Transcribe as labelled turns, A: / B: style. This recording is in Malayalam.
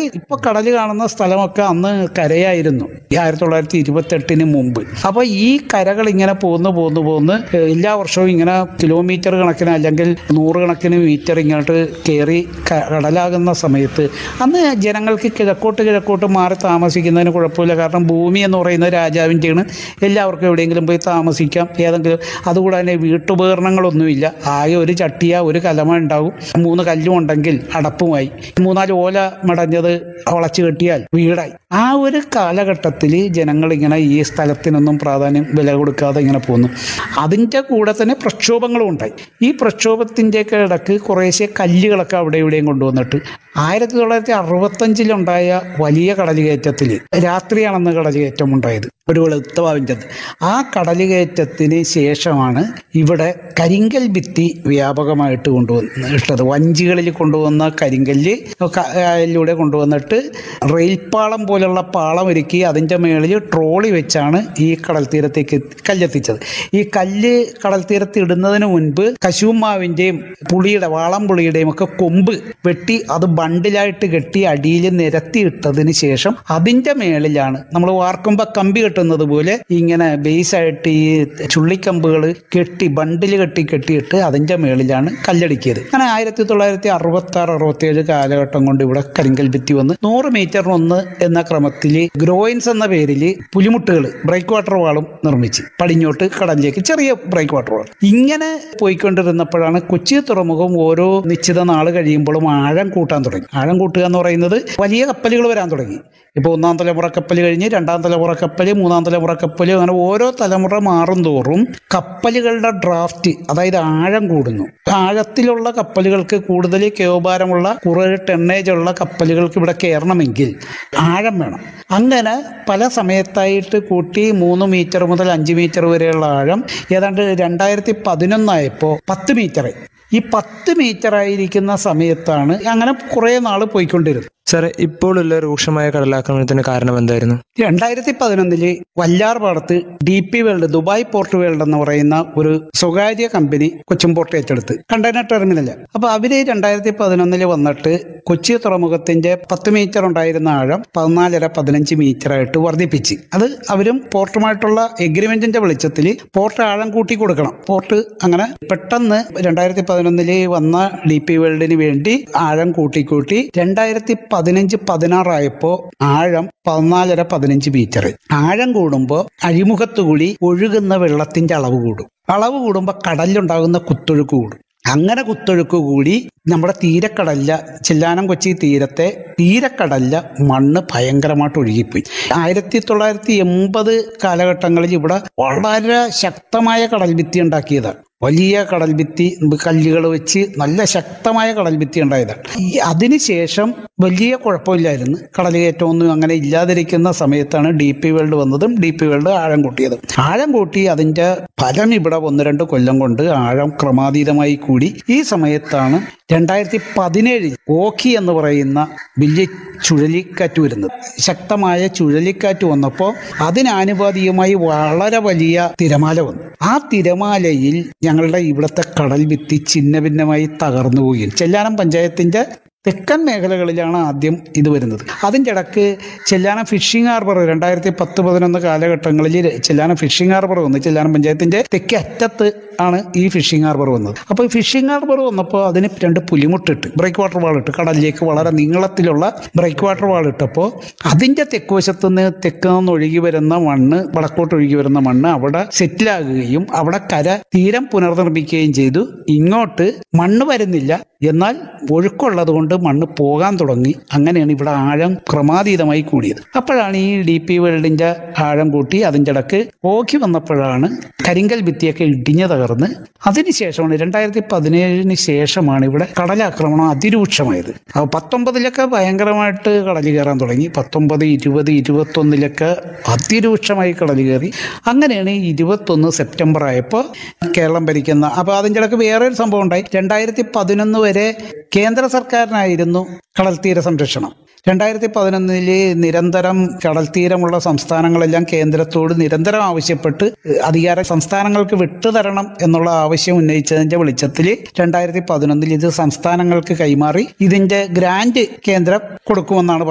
A: ഇപ്പൊ കടൽ കാണുന്ന സ്ഥലമൊക്കെ അന്ന് കരയായിരുന്നു ഈ ആയിരത്തി തൊള്ളായിരത്തി ഇരുപത്തെട്ടിന് മുമ്പ് അപ്പൊ ഈ കരകൾ ഇങ്ങനെ പോന്ന് പോന്ന് പോന്ന് എല്ലാ വർഷവും ഇങ്ങനെ കിലോമീറ്റർ കണക്കിന് അല്ലെങ്കിൽ നൂറുകണക്കിന് മീറ്റർ ഇങ്ങോട്ട് കയറി ക- കടലാകുന്ന സമയത്ത് അന്ന് ജനങ്ങൾക്ക് കിഴക്കോട്ട് കിഴക്കോട്ട് മാറി താമസിക്കുന്നതിന് കുഴപ്പമില്ല കാരണം ഭൂമി എന്ന് പറയുന്നത് രാജാവിൻ്റെയാണ് എല്ലാവർക്കും എവിടെയെങ്കിലും പോയി താമസിക്കാം ഏതെങ്കിലും അതുകൂടാതെ തന്നെ വീട്ടുപകരണങ്ങളൊന്നുമില്ല ആകെ ഒരു ചട്ടിയ ഒരു കലമ ഉണ്ടാവും മൂന്ന് കല്ലും ഉണ്ടെങ്കിൽ അടപ്പുമായി മൂന്നാല് ഓല മടഞ്ഞത് വളച്ചു കെട്ടിയാൽ വീടായി ആ ഒരു കാലഘട്ടത്തിൽ ജനങ്ങൾ ഇങ്ങനെ ഈ സ്ഥലത്തിനൊന്നും പ്രാധാന്യം വില കൊടുക്കാതെ ഇങ്ങനെ പോന്നു അതിൻ്റെ കൂടെ തന്നെ പ്രക്ഷോഭങ്ങളും ഉണ്ടായി ഈ പ്രക്ഷോഭത്തിൻ്റെയൊക്കെ ഇടക്ക് കുറേശ്ശെ കല്ലുകളൊക്കെ അവിടെ ഇവിടെയും കൊണ്ടുവന്നിട്ട് ആയിരത്തി തൊള്ളായിരത്തി അറുപത്തഞ്ചിലുണ്ടായ വലിയ കടലുകയറ്റത്തിൽ രാത്രിയാണെന്ന് കടലുകയറ്റം ഉണ്ടായത് ഒരു വെളുത്ത വാവിൻ്റെത് ആ കടലുകയറ്റത്തിന് ശേഷമാണ് ഇവിടെ കരിങ്കൽ ഭിത്തി വ്യാപകമായിട്ട് കൊണ്ടുവന്ന് ഇട്ടത് വഞ്ചികളിൽ കൊണ്ടുവന്ന കരിങ്കല്ല് കായലിലൂടെ കൊണ്ടുവന്നിട്ട് റെയിൽപ്പാളം പോലുള്ള പാളം ഒരുക്കി അതിൻ്റെ മേളിൽ ട്രോളി വെച്ചാണ് ഈ കടൽ തീരത്തേക്ക് കല്ലെത്തിച്ചത് ഈ കല്ല് കടൽ തീരത്ത് ഇടുന്നതിന് മുൻപ് കശുമാവിൻ്റെയും പുളിയുടെ വാളം പുളിയുടെയും ഒക്കെ കൊമ്പ് വെട്ടി അത് ബണ്ടിലായിട്ട് കെട്ടി അടിയിൽ നിരത്തിയിട്ടതിന് ശേഷം അതിൻ്റെ മേളിലാണ് നമ്മൾ വാർക്കുമ്പോൾ കമ്പി കെട്ടുന്നത് പോലെ ഇങ്ങനെ ബേസായിട്ട് ഈ ചുള്ളിക്കമ്പുകൾ കെട്ടി ബണ്ടിൽ കെട്ടി കെട്ടിയിട്ട് അതിൻ്റെ മേളിലാണ് കല്ലടിക്കിയത് അങ്ങനെ ആയിരത്തി തൊള്ളായിരത്തി അറുപത്തി ആറ് അറുപത്തി ഏഴ് കാലഘട്ടം കൊണ്ട് ഇവിടെ കരിങ്കൽ ഭിത്തി വന്ന് നൂറ് മീറ്ററിനൊന്ന് എന്ന ക്രമത്തിൽ ഗ്രോയിൻസ് എന്ന പേരിൽ പുലിമുട്ടുകൾ ബ്രേക്ക് വാട്ടർ വാളും നിർമ്മിച്ച് പടിഞ്ഞോട്ട് കടലിലേക്ക് ചെറിയ ബ്രേക്ക് വാട്ടർ വാൾ ഇങ്ങനെ പോയിക്കൊണ്ടിരുന്നപ്പോഴാണ് കൊച്ചി തുറമുഖം ഓരോ നിശ്ചിത നാൾ കഴിയുമ്പോഴും ആഴം കൂട്ടാൻ തുടങ്ങി ആഴം കൂട്ടുക എന്ന് പറയുന്നത് വലിയ കപ്പലുകൾ വരാൻ തുടങ്ങി ഇപ്പോൾ ഒന്നാം തലമുറ കപ്പൽ കഴിഞ്ഞ് രണ്ടാം തലമുറ കപ്പൽ മൂന്നാം തലമുറ കപ്പൽ അങ്ങനെ ഓരോ തലമുറ മാറും തോറും കപ്പലുകളുടെ ഡ്രാഫ്റ്റ് അതായത് ആഴം കൂടുന്നു ആഴത്തിലുള്ള കപ്പലുകൾക്ക് കൂടുതൽ കേവഭാരമുള്ള കുറേ ടെണ്ണേജ് ഉള്ള കപ്പലുകൾക്ക് ഇവിടെ കയറണമെങ്കിൽ ആഴം വേണം അങ്ങനെ പല സമയത്തായിട്ട് കൂട്ടി മൂന്ന് മീറ്റർ മുതൽ അഞ്ച് മീറ്റർ വരെയുള്ള ആഴം ഏതാണ്ട് രണ്ടായിരത്തി പതിനൊന്നായപ്പോൾ പത്ത് മീറ്റർ ഈ പത്ത് മീറ്റർ ആയിരിക്കുന്ന സമയത്താണ് അങ്ങനെ കുറേ നാൾ പോയിക്കൊണ്ടിരുന്നത്
B: സാറേ ഇപ്പോഴുള്ള രൂക്ഷമായ കടലാക്രമണത്തിന് കാരണം എന്തായിരുന്നു
A: രണ്ടായിരത്തി പതിനൊന്നില് വല്ലാർപാടത്ത് D P world Dubai port world എന്ന് പറയുന്ന ഒരു സ്വകാര്യ കമ്പനി കൊച്ചിൻ പോർട്ട് ഏറ്റെടുത്ത് കണ്ടെയ്നർ ടെർമിനല് അപ്പൊ അവര് രണ്ടായിരത്തി പതിനൊന്നില് വന്നിട്ട് കൊച്ചി തുറമുഖത്തിന്റെ പത്ത് മീറ്റർ ഉണ്ടായിരുന്ന ആഴം പതിനാലര പതിനഞ്ച് മീറ്റർ ആയിട്ട് വർദ്ധിപ്പിച്ച് അത് അവരും പോർട്ടുമായിട്ടുള്ള എഗ്രിമെന്റിന്റെ വെളിച്ചത്തിൽ പോർട്ട് ആഴം കൂട്ടി കൊടുക്കണം പോർട്ട് അങ്ങനെ പെട്ടെന്ന് രണ്ടായിരത്തി പതിനൊന്നില് വന്ന ഡി പി വേൾഡിന് വേണ്ടി ആഴം കൂട്ടിക്കൂട്ടി രണ്ടായിരത്തി പതിനഞ്ച് പതിനാറായപ്പോ ആഴം പതിനാലര പതിനഞ്ച് മീറ്റർ ആഴം കൂടുമ്പോൾ അഴിമുഖത്ത് കൂടി ഒഴുകുന്ന വെള്ളത്തിന്റെ അളവ് കൂടും അളവ് കൂടുമ്പോൾ കടലിലുണ്ടാകുന്ന കുത്തൊഴുക്ക് കൂടും അങ്ങനെ കുത്തൊഴുക്ക് കൂടി നമ്മുടെ തീരക്കടലില ചെല്ലാനം കൊച്ചി തീരത്തെ തീരക്കടലില മണ്ണ് ഭയങ്കരമായിട്ട് ഒഴുകിപ്പോയി ആയിരത്തി തൊള്ളായിരത്തി എൺപത് കാലഘട്ടങ്ങളിൽ ഇവിടെ വളരെ ശക്തമായ കടൽ ഭിത്തി ഉണ്ടാക്കിയതാണ് വലിയ കടൽ ഭിത്തി കല്ലുകൾ വെച്ച് നല്ല ശക്തമായ കടൽ ഭിത്തി ഉണ്ടായതാണ് ഈ അതിനുശേഷം വലിയ കുഴപ്പമില്ലായിരുന്നു കടൽ കയറ്റമൊന്നും അങ്ങനെ ഇല്ലാതിരിക്കുന്ന സമയത്താണ് ഡി പി വേൾഡ് വന്നതും ഡി പി വേൾഡ് ആഴം കൂട്ടിയതും ആഴം കൂട്ടി അതിന്റെ ഫലം ഇവിടെ ഒന്ന് രണ്ട് കൊല്ലം കൊണ്ട് ആഴം ക്രമാതീതമായി കൂടി ഈ സമയത്താണ് രണ്ടായിരത്തി പതിനേഴിൽ ഓഖി എന്ന് പറയുന്ന വലിയ ചുഴലിക്കാറ്റ് വരുന്നത് ശക്തമായ ചുഴലിക്കാറ്റ് വന്നപ്പോൾ അതിനാനുപാതികമായി വളരെ വലിയ തിരമാല വന്നു ആ തിരമാലയിൽ ഞങ്ങളുടെ ഇവിടുത്തെ കടൽ ഭിത്തി ഛിന്ന ഭിന്നമായി തകർന്നു പോവുകയും ചെല്ലാനം പഞ്ചായത്തിന്റെ തെക്കൻ മേഖലകളിലാണ് ആദ്യം ഇത് വരുന്നത് അതിൻ്റെ ഇടക്ക് ചെല്ലാനം ഫിഷിംഗ് ഹാർബർ രണ്ടായിരത്തി പത്ത് പതിനൊന്ന് കാലഘട്ടങ്ങളിൽ ചെല്ലാനം ഫിഷിംഗ് ഹാർബർ വന്നു ചെല്ലാനം പഞ്ചായത്തിന്റെ തെക്കേ അറ്റത്ത് ആണ് ഈ ഫിഷിംഗ് ഹാർബർ വന്നത് അപ്പോൾ ഈ ഫിഷിംഗ് ഹാർബർ വന്നപ്പോൾ അതിന് രണ്ട് പുലിമുട്ടിട്ട് ബ്രേക്ക് വാട്ടർ വാൾ ഇട്ട് കടലിലേക്ക് വളരെ നീളത്തിലുള്ള ബ്രേക്ക് വാട്ടർ വാൾ ഇട്ടപ്പോൾ അതിൻ്റെ തെക്കുവശത്ത് നിന്ന് തെക്ക് നിന്ന് ഒഴുകി വരുന്ന മണ്ണ് വടക്കോട്ട് ഒഴുകി വരുന്ന മണ്ണ് അവിടെ സെറ്റിലാകുകയും അവിടെ കര തീരം പുനർനിർമ്മിക്കുകയും ചെയ്തു ഇങ്ങോട്ട് മണ്ണ് വരുന്നില്ല എന്നാൽ ഒഴുക്കുള്ളത് കൊണ്ട് മണ്ണ് പോകാൻ തുടങ്ങി അങ്ങനെയാണ് ഇവിടെ ആഴം ക്രമാതീതമായി കൂടിയത് അപ്പോഴാണ് ഈ ഡി പി വേൾഡിന്റെ ആഴം കൂട്ടി അതിൻ്റെ ഇടക്ക് ഓക്കി വന്നപ്പോഴാണ് കരിങ്കൽ ഭിത്തിയൊക്കെ ഇടിഞ്ഞു തകർന്ന് അതിനുശേഷമാണ് രണ്ടായിരത്തി പതിനേഴിന് ശേഷമാണ് ഇവിടെ കടലാക്രമണം അതിരൂക്ഷമായത് അപ്പോൾ പത്തൊമ്പതിലൊക്കെ ഭയങ്കരമായിട്ട് കടൽ കയറാൻ തുടങ്ങി പത്തൊമ്പത് ഇരുപത് ഇരുപത്തൊന്നിലൊക്കെ അതിരൂക്ഷമായി കടൽ കയറി അങ്ങനെയാണ് ഈ ഇരുപത്തൊന്ന് സെപ്റ്റംബർ ആയപ്പോൾ കേരളം ഭരിക്കുന്ന അപ്പോൾ അതിൻ്റെ ഇടയ്ക്ക് വേറെ ഒരു സംഭവം ഉണ്ടായി രണ്ടായിരത്തി പതിനൊന്ന് വരെ കേന്ദ്ര സർക്കാരിനായിരുന്നു കടൽ തീര സംരക്ഷണം രണ്ടായിരത്തി പതിനൊന്നില് നിരന്തരം കടൽ തീരമുള്ള സംസ്ഥാനങ്ങളെല്ലാം കേന്ദ്രത്തോട് നിരന്തരം ആവശ്യപ്പെട്ട് അധികാര സംസ്ഥാനങ്ങൾക്ക് വിട്ടുതരണം എന്നുള്ള ആവശ്യം ഉന്നയിച്ചതിന്റെ വെളിച്ചത്തിൽ രണ്ടായിരത്തി പതിനൊന്നിൽ ഇത് സംസ്ഥാനങ്ങൾക്ക് കൈമാറി ഇതിന്റെ ഗ്രാന്റ് കേന്ദ്രം കൊടുക്കുമെന്നാണ്